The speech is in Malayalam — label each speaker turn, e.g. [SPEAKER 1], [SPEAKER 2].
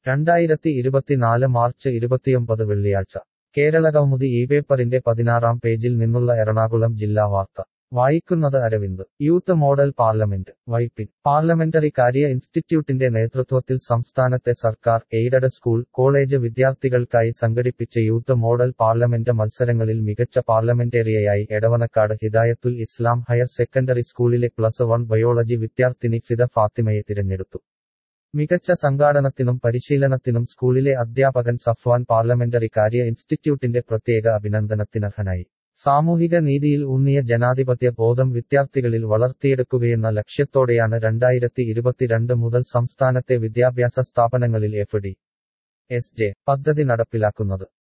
[SPEAKER 1] രണ്ടായിരത്തി ഇരുപത്തിനാല് മാർച്ച് ഇരുപത്തിയൊമ്പത് വെള്ളിയാഴ്ച കേരളകൗമുദി ഈ പേപ്പറിന്റെ പതിനാറാം പേജിൽ നിന്നുള്ള എറണാകുളം ജില്ലാ വാർത്ത വായിക്കുന്നത് Aravind youth model parliament Vypin parliamentary കാര്യ ഇൻസ്റ്റിറ്റ്യൂട്ടിന്റെ നേതൃത്വത്തിൽ സംസ്ഥാനത്തെ സർക്കാർ എയ്ഡഡ് സ്കൂൾ കോളേജ് വിദ്യാർത്ഥികൾക്കായി സംഘടിപ്പിച്ച യൂത്ത് മോഡൽ പാർലമെന്റ് മത്സരങ്ങളിൽ മികച്ച പാർലമെന്റേറിയയായി എടവനക്കാട് ഹിദായത്തുൽ ഇസ്ലാം ഹയർ സെക്കൻഡറി സ്കൂളിലെ പ്ലസ് വൺ ബയോളജി വിദ്യാർത്ഥിനി ഫിദ ഫാത്തിമയെ തിരഞ്ഞെടുത്തു മികച്ച സംഘാടനത്തിനും പരിശീലനത്തിനും സ്കൂളിലെ അധ്യാപകൻ സഫ്വാൻ പാർലമെന്ററി കാര്യ ഇൻസ്റ്റിറ്റ്യൂട്ടിന്റെ പ്രത്യേക അഭിനന്ദനത്തിനർഹനായി സാമൂഹിക നീതിയിൽ ഊന്നിയ ജനാധിപത്യ ബോധം വിദ്യാർത്ഥികളിൽ വളർത്തിയെടുക്കുകയെന്ന ലക്ഷ്യത്തോടെയാണ് രണ്ടായിരത്തി ഇരുപത്തിരണ്ട് മുതൽ സംസ്ഥാനത്തെ വിദ്യാഭ്യാസ സ്ഥാപനങ്ങളിൽ എഫ് ഡി എസ് ജെ പദ്ധതി നടപ്പിലാക്കുന്നത്